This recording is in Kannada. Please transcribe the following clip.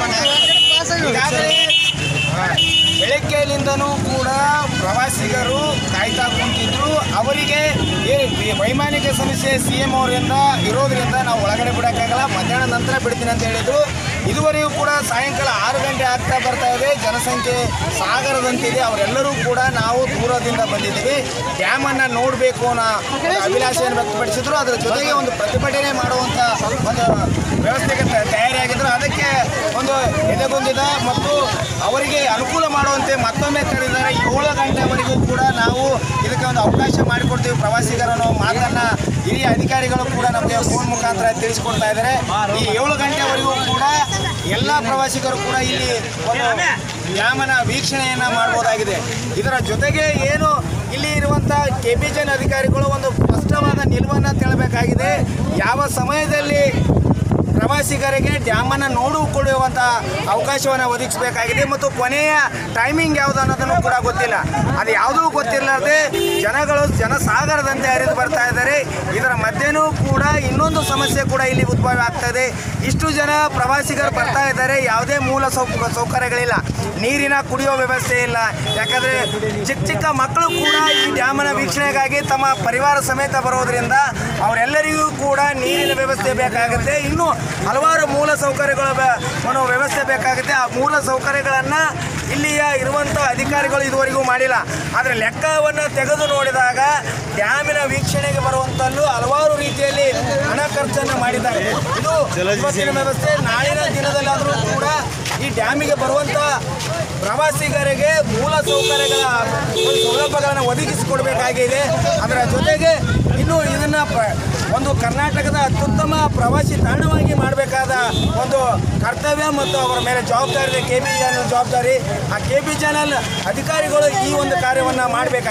ಈಗಾಗಲೇ ಬೆಳಗ್ಗೆಯಿಂದನೂ ಕೂಡ ಪ್ರವಾಸಿಗರು ಕಾಯ್ತಾ ಕುಂತಿದ್ರು ಅವರಿಗೆ ಏನು ಈ ವೈಮಾನಿಕ ಸಮಸ್ಯೆ ಸಿ ಎಂ ಅವರಿಂದ ಇರೋದ್ರಿಂದ ನಾವು ಒಳಗಡೆ ಬಿಡೋಕ್ಕಾಗಲ್ಲ ಮಧ್ಯಾಹ್ನ ನಂತರ ಬಿಡ್ತೀನಿ ಅಂತ ಹೇಳಿದ್ರು ಇದುವರೆಗೂ ಕೂಡ ಸಾಯಂಕಾಲ ಆರು ಗಂಟೆ ಆಗ್ತಾ ಬರ್ತಾ ಇದೆ ಜನಸಂಖ್ಯೆ ಸಾಗರದಂತಿದೆ ಅವರೆಲ್ಲರೂ ಕೂಡ ನಾವು ದೂರದಿಂದ ಬಂದಿದ್ದೀವಿ ಡ್ಯಾಮನ್ನು ನೋಡಬೇಕು ಅನ್ನೋ ಒಂದು ಅಭಿಲಾಷೆಯನ್ನು ವ್ಯಕ್ತಪಡಿಸಿದ್ರು ಅದರ ಜೊತೆಗೆ ಒಂದು ಪ್ರತಿಭಟನೆ ಮಾಡುವಂಥ ಒಂದು ವ್ಯವಸ್ಥೆಗೆ ತ- ತಯಾರಿಯಾಗಿದ್ರು ಅದಕ್ಕೆ ಒಂದು ಎದೆಗೊಂದಿದ ಮತ್ತು ಅವರಿಗೆ ಅನುಕೂಲ ಮಾಡುವಂತೆ ಮತ್ತೊಮ್ಮೆ ಕರೆದಿದ್ದಾರೆ ಏಳು ಗಂಟೆವರೆಗೂ ಕೂಡ ನಾವು ಇದಕ್ಕೆ ಒಂದು ಅವಕಾಶ ಮಾಡಿಕೊಡ್ತೀವಿ ಪ್ರವಾಸಿಗರನ್ನು ಮಾತನ್ನ ಹಿರಿಯ ಅಧಿಕಾರಿಗಳು ಕೂಡ ನಮಗೆ ಫೋನ್ ಮುಖಾಂತರ ತಿಳಿಸಿಕೊಡ್ತಾ ಇದ್ದಾರೆ ಈ ಏಳು ಗಂಟೆವರೆಗೂ ಕೂಡ ಎಲ್ಲ ಪ್ರವಾಸಿಗರು ಕೂಡ ಇಲ್ಲಿ ಒಂದು ಡ್ಯಾಮನ ವೀಕ್ಷಣೆಯನ್ನ ಮಾಡಬಹುದಾಗಿದೆ ಇದರ ಜೊತೆಗೆ ಏನು ಇಲ್ಲಿ ಇರುವಂಥ ಕೆ ಬಿ ಜನ್ ಅಧಿಕಾರಿಗಳು ಒಂದು ಸ್ಪಷ್ಟವಾದ ನಿಲುವನ್ನು ತಿಳಬೇಕಾಗಿದೆ ಯಾವ ಸಮಯದಲ್ಲಿ ಪ್ರವಾಸಿಗರಿಗೆ ಡ್ಯಾಮನ್ನು ನೋಡಿಕೊಳ್ಳುವಂಥ ಅವಕಾಶವನ್ನು ಒದಗಿಸಬೇಕಾಗಿದೆ ಮತ್ತು ಕೊನೆಯ ಟೈಮಿಂಗ್ ಯಾವುದು ಅನ್ನೋದನ್ನು ಕೂಡ ಗೊತ್ತಿಲ್ಲ ಅದು ಯಾವುದೂ ಗೊತ್ತಿರಲಾರ್ದೆ ಜನಗಳು ಜನಸಾಗರದಂತೆ ಹರಿದು ಬರ್ತಾ ಇದ್ದಾರೆ ಇದರ ಮಧ್ಯೆನೂ ಕೂಡ ಇನ್ನೊಂದು ಸಮಸ್ಯೆ ಕೂಡ ಇಲ್ಲಿ ಉದ್ಭವ ಆಗ್ತದೆ ಇಷ್ಟು ಜನ ಪ್ರವಾಸಿಗರು ಬರ್ತಾ ಇದ್ದಾರೆ ಯಾವುದೇ ಮೂಲ ಸೌಕ ಸೌಕರ್ಯಗಳಿಲ್ಲ ನೀರಿನ ಕುಡಿಯೋ ವ್ಯವಸ್ಥೆ ಇಲ್ಲ ಯಾಕಂದರೆ ಚಿಕ್ಕ ಚಿಕ್ಕ ಮಕ್ಕಳು ಕೂಡ ಈ ಡ್ಯಾಮನ ವೀಕ್ಷಣೆಗಾಗಿ ತಮ್ಮ ಪರಿವಾರ ಸಮೇತ ಬರೋದ್ರಿಂದ ಅವರೆಲ್ಲರಿಗೂ ಕೂಡ ನೀರಿನ ವ್ಯವಸ್ಥೆ ಬೇಕಾಗುತ್ತೆ ಇನ್ನು ಹಲವಾರು ಮೂಲ ಸೌಕರ್ಯಗಳ ಬ- ಒಂದು ವ್ಯವಸ್ಥೆ ಬೇಕಾಗುತ್ತೆ ಆ ಮೂಲ ಸೌಕರ್ಯಗಳನ್ನು ಇಲ್ಲಿಯ ಇರುವಂಥ ಅಧಿಕಾರಿಗಳು ಇದುವರೆಗೂ ಮಾಡಿಲ್ಲ ಆದರೆ ಲೆಕ್ಕವನ್ನು ತೆಗೆದು ನೋಡಿದಾಗ ಡ್ಯಾಮಿನ ವೀಕ್ಷಣೆಗೆ ಬರುವಂತಲ್ಲೂ ಹಲವಾರು ರೀತಿಯಲ್ಲಿ ಹಣ ಖರ್ಚನ್ನು ಮಾಡಿದ್ದಾರೆ ಇದು ಇವತ್ತಿನ ವ್ಯವಸ್ಥೆ ನಾಳಿನ ದಿನದಲ್ಲಾದರೂ ಕೂಡ ಈ ಡ್ಯಾಮಿಗೆ ಬರುವಂಥ ಪ್ರವಾಸಿಗರಿಗೆ ಮೂಲ ಸೌಕರ್ಯಗಳ ಒಂದು ಸೌಲಭ್ಯಗಳನ್ನು ಒದಗಿಸಿಕೊಡಬೇಕಾಗಿದೆ ಅದರ ಜೊತೆಗೆ ಇನ್ನು ಇದನ್ನು ಪ- ಒಂದು ಕರ್ನಾಟಕದ ಅತ್ಯುತ್ತಮ ಪ್ರವಾಸಿ ತಾಣವಾಗಿ ಮಾಡಬೇಕಾದ ಒಂದು ಕರ್ತವ್ಯ ಮತ್ತು ಅವರ ಮೇಲೆ ಜವಾಬ್ದಾರಿ ಇದೆ ಕೆ ಬಿ ಚಾನಲ್ ಜವಾಬ್ದಾರಿ ಆ ಕೆ ಬಿ ಚಾನಲ್ ಅಧಿಕಾರಿಗಳು ಈ ಒಂದು ಕಾರ್ಯವನ್ನು ಮಾಡಬೇಕಾಗಿದೆ